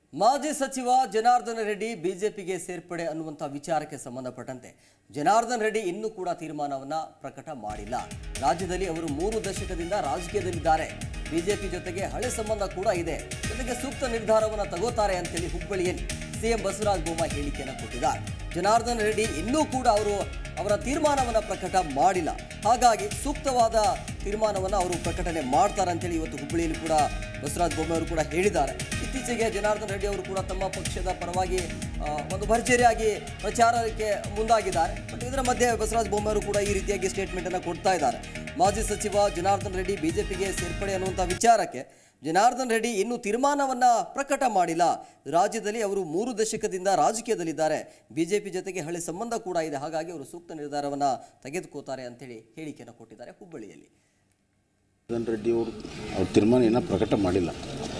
ಮಾಜಿ ಸಚಿವ ಜನಾರ್ದನ ರೆಡ್ಡಿ ಬಿಜೆಪಿಗೆ ಸೇರ್ಪಡೆ ಅನ್ನುವಂಥ ವಿಚಾರಕ್ಕೆ ಸಂಬಂಧಪಟ್ಟಂತೆ ಜನಾರ್ದನ್ ರೆಡ್ಡಿ ಇನ್ನೂ ಕೂಡ ತೀರ್ಮಾನವನ್ನ ಪ್ರಕಟ ಮಾಡಿಲ್ಲ ರಾಜ್ಯದಲ್ಲಿ ಅವರು ಮೂರು ದಶಕದಿಂದ ರಾಜಕೀಯದಲ್ಲಿದ್ದಾರೆ ಬಿಜೆಪಿ ಜೊತೆಗೆ ಹಳೆ ಸಂಬಂಧ ಕೂಡ ಇದೆ ಜೊತೆಗೆ ಸೂಕ್ತ ನಿರ್ಧಾರವನ್ನು ತಗೋತಾರೆ ಅಂತೇಳಿ ಹುಬ್ಬಳ್ಳಿಯಲ್ಲಿ ಸಿಎಂ ಬಸವರಾಜ ಬೊಮ್ಮಾಯಿ ಹೇಳಿಕೆಯನ್ನು ಕೊಟ್ಟಿದ್ದಾರೆ ಜನಾರ್ದನ್ ರೆಡ್ಡಿ ಇನ್ನೂ ಕೂಡ ಅವರು ಅವರ ತೀರ್ಮಾನವನ್ನು ಪ್ರಕಟ ಮಾಡಿಲ್ಲ ಹಾಗಾಗಿ ಸೂಕ್ತವಾದ ತೀರ್ಮಾನವನ್ನು ಅವರು ಪ್ರಕಟಣೆ ಮಾಡ್ತಾರೆ ಅಂತೇಳಿ ಇವತ್ತು ಹುಬ್ಬಳ್ಳಿಯಲ್ಲಿ ಕೂಡ ಬಸವರಾಜ ಬೊಮ್ಮಾಯಿ ಅವರು ಕೂಡ ಹೇಳಿದ್ದಾರೆ ಇತ್ತೀಚೆಗೆ ಜನಾರ್ದನ್ ರೆಡ್ಡಿ ಅವರು ಕೂಡ ತಮ್ಮ ಪಕ್ಷದ ಪರವಾಗಿ ಆ, ಒಂದು ಭರ್ಜರಿಯಾಗಿ ಪ್ರಚಾರಕ್ಕೆ ಮುಂದಾಗಿದ್ದಾರೆ ಬಟ್ ಇದರ ಮಧ್ಯೆ ಬಸವರಾಜ ಬೊಮ್ಮಾಯಿ ಅವರು ಕೂಡ ಈ ರೀತಿಯಾಗಿ ಸ್ಟೇಟ್ಮೆಂಟ್ ಅನ್ನು ಕೊಡ್ತಾ ಇದ್ದಾರೆ ಮಾಜಿ ಸಚಿವ ಜನಾರ್ದನ್ ರೆಡ್ಡಿ ಬಿಜೆಪಿಗೆ ಸೇರ್ಪಡೆ ಅನ್ನುವಂಥ ವಿಚಾರಕ್ಕೆ ಜನಾರ್ದನ್ ರೆಡ್ಡಿ ಇನ್ನೂ ತೀರ್ಮಾನವನ್ನ ಪ್ರಕಟ ಮಾಡಿಲ್ಲ ರಾಜ್ಯದಲ್ಲಿ ಅವರು ಮೂರು ದಶಕದಿಂದ ರಾಜಕೀಯದಲ್ಲಿದ್ದಾರೆ ಬಿಜೆಪಿ ಜೊತೆಗೆ ಹಳೆ ಸಂಬಂಧ ಕೂಡ ಇದೆ ಹಾಗಾಗಿ ಅವರು ಸೂಕ್ತ ನಿರ್ಧಾರವನ್ನ ತೆಗೆದುಕೋತಾರೆ ಅಂತೇಳಿ ಹೇಳಿಕೆಯನ್ನು ಕೊಟ್ಟಿದ್ದಾರೆ ಹುಬ್ಬಳ್ಳಿಯಲ್ಲಿ ಜನಾರ್ದನ್ ರೆಡ್ಡಿ ಅವರು ಅವ್ರ ತೀರ್ಮಾನ ಇನ್ನೂ ಪ್ರಕಟ ಮಾಡಿಲ್ಲ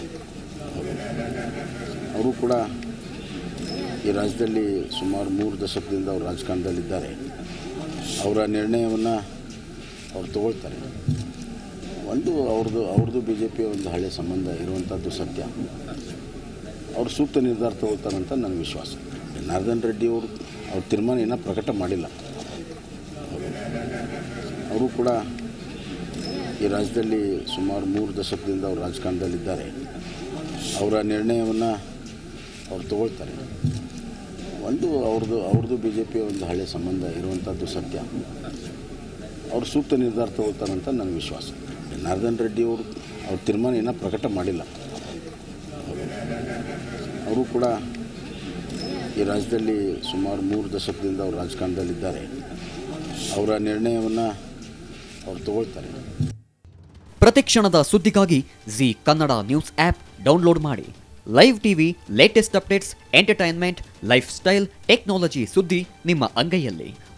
ಅವರು ಕೂಡ ಈ ರಾಜ್ಯದಲ್ಲಿ ಸುಮಾರು ಮೂರು ದಶಕದಿಂದ ಅವರು ರಾಜಕಾರಣದಲ್ಲಿದ್ದಾರೆ ಅವರ ನಿರ್ಣಯವನ್ನು ಅವ್ರು ತಗೊಳ್ತಾರೆ ಒಂದು ಅವ್ರದ್ದು ಅವ್ರದ್ದು ಬಿ ಜೆ ಪಿಯ ಒಂದು ಹಳೆಯ ಸಂಬಂಧ ಇರುವಂಥದ್ದು ಸತ್ಯ ಅವರು ಸೂಕ್ತ ನಿರ್ಧಾರ ತಗೊಳ್ತಾರಂತ ನನ್ನ ವಿಶ್ವಾಸ ಜನಾರ್ದನ್ ರೆಡ್ಡಿ ಅವರು ಅವ್ರ ತೀರ್ಮಾನ ಇನ್ನೂ ಪ್ರಕಟ ಮಾಡಿಲ್ಲ ಅವರು ಕೂಡ ಈ ರಾಜ್ಯದಲ್ಲಿ ಸುಮಾರು ಮೂರು ದಶಕದಿಂದ ಅವರು ರಾಜಕಾರಣದಲ್ಲಿದ್ದಾರೆ ಅವರ ನಿರ್ಣಯವನ್ನು ಅವ್ರು ತಗೊಳ್ತಾರೆ ಒಂದು ಅವ್ರದ್ದು ಅವ್ರದ್ದು ಬಿ ಜೆ ಪಿಯ ಒಂದು ಹಳೆಯ ಸಂಬಂಧ ಇರುವಂಥದ್ದು ಸತ್ಯ ಅವರು ಸೂಕ್ತ ನಿರ್ಧಾರ ತಗೊಳ್ತಾರಂತ ನನ್ನ ವಿಶ್ವಾಸ ಜನಾರ್ದನ್ ರೆಡ್ಡಿ ಅವರು ಅವ್ರ ತೀರ್ಮಾನ ಇನ್ನೂ ಪ್ರಕಟ ಮಾಡಿಲ್ಲ ಅವರು ಕೂಡ ಈ ರಾಜ್ಯದಲ್ಲಿ ಸುಮಾರು ಮೂರು ದಶಕದಿಂದ ಅವರು ರಾಜಕಾರಣದಲ್ಲಿದ್ದಾರೆ ಅವರ ನಿರ್ಣಯವನ್ನು ಅವ್ರು ತಗೊಳ್ತಾರೆ ಪ್ರತಿಕ್ಷಣದ ಸುದ್ದಿಗಾಗಿ Zee Kannada news app download ಮಾಡಿ live TV latest updates entertainment lifestyle technology ಸುದ್ದಿ ನಿಮ್ಮ ಅಂಗೈಯಲ್ಲಿ